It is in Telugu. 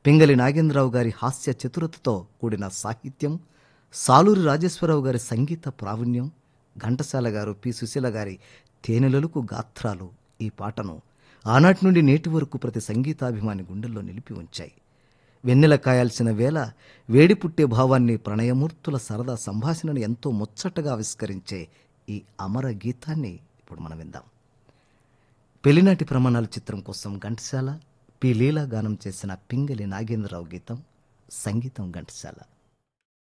పింగళి నాగేంద్రరావు గారి హాస్య చతురతతో కూడిన సాహిత్యం సాలూరి రాజేశ్వరరావు గారి సంగీత ప్రావీణ్యం ఘంటసాల గారు పి సుశీల గారి తేనెలలకు గాత్రాలు ఈ పాటను ఆనాటి నుండి నేటి వరకు ప్రతి సంగీతాభిమాని గుండెల్లో నిలిపి ఉంచాయి వెన్నెల కాయాల్సిన వేళ వేడి పుట్టే భావాన్ని ప్రణయమూర్తుల సరదా సంభాషణను ఎంతో ముచ్చటగా ఆవిష్కరించే ఈ అమర గీతాన్ని ఇప్పుడు మనం విందాం పెళ్లినాటి ప్రమాణాల చిత్రం కోసం ఘంటసాల పి లీలా గానం చేసిన పింగళి నాగేంద్రరావు గీతం సంగీతం ఘంటసాల